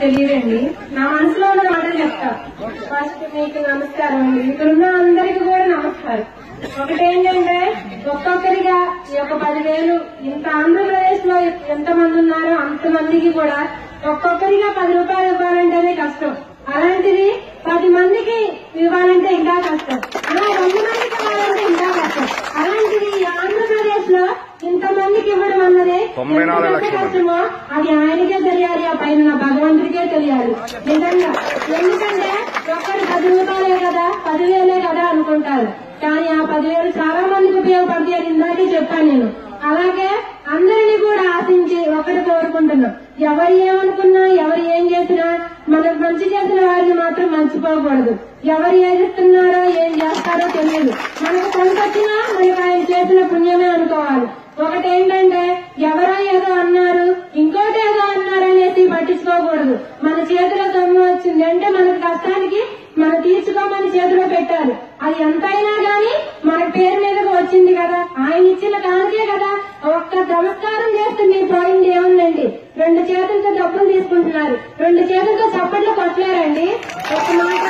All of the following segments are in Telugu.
తెలియదండి నా మనసులో ఉన్న మాట చెప్తా ఫస్ట్ మీకు నమస్కారం అండి ఇక్కడ ఉన్న అందరికి కూడా నమస్కారం ఒకటేంటంటే ఒక్కొక్కరిగా ఈ యొక్క పదివేలు ఇంత ఆంధ్రప్రదేశ్ లో ఎంత మంది ఉన్నారో అంతమందికి కూడా ఒక్కొక్కరిగా పది రూపాయలు ఇవ్వాలంటేనే కష్టం అలాంటిది పది మందికి ఇవ్వాలంటే ఇంకా కష్టం అలా వంద మందికి ఇవ్వాలంటే ఇంకా కష్టం అలాంటిది ఈ ఆంధ్రప్రదేశ్ లో ఇంతమందికి ఇవ్వడం అన్నదే తొంభై నాలుగు ఎంత లక్షల మంది. కష్టమో అది ఆయనకే తెలియాలి ఆ పైన ఉన్న భగవంతుడికే తెలియాలి నిజంగా ఎందుకంటే ఒక్కరు పది రూపాయలే కదా పదివేలే కదా అనుకుంటారు కానీ ఆ పదివేలు చాలా మందికి ఉపయోగపడతాయి అని ఇందాకే చెప్పాను నేను అలాగే అందరినీ కూడా ఆశించి ఒకటి కోరుకుంటున్నాం ఎవరు ఏమనుకున్నా ఎవరు ఏం చేసినా మనకు మంచి చేసిన వారిని మాత్రం మర్చిపోకూడదు ఎవరు ఏదిస్తున్నారో ఏం చేస్తారో తెలియదు మనకు కొంత వచ్చినా మనకి ఆయన చేసిన పుణ్యమే అనుకోవాలి ఒకటేంటంటే ఎవరో ఏదో అన్నారు ఇంకోటి ఏదో అన్నారు అనేసి పట్టించుకోకూడదు మన చేతిలో సొమ్ము వచ్చింది అంటే మనకి కష్టానికి మనం తీర్చుకోమని చేతిలో పెట్టాలి అది ఎంతైనా గాని మన పేరు మీదకి వచ్చింది కదా ఆయన ఇచ్చిన కానుకే కదా ఒక్క నమస్కారం చేస్తే మీ పోయింది ఏముందండి రెండు చేతులతో డబ్బులు తీసుకుంటున్నారు రెండు చేతులతో చప్పట్లు కొట్టలేరండి ఒక మాట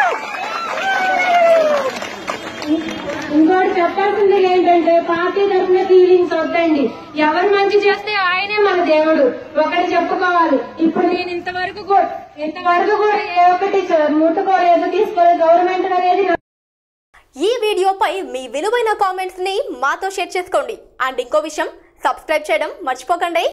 ఇంకోటి చెప్పాల్సింది ఏంటంటే పార్టీ తరఫున ఫీలింగ్స్ వద్దండి ఎవరు మంచి చేస్తే ఆయనే మన దేవుడు ఒకటి చెప్పుకోవాలి ఇప్పుడు నేను ఇంతవరకు కూడా ఇంతవరకు కూడా ఏ ఒక్కటి ముట్టుకోలేదు తీసుకోలేదు గవర్నమెంట్ అనేది నా- ఈ వీడియోపై మీ విలువైన కామెంట్స్ ని మాతో షేర్ చేసుకోండి అండ్ ఇంకో విషయం సబ్స్క్రైబ్ చేయడం మర్చిపోకండి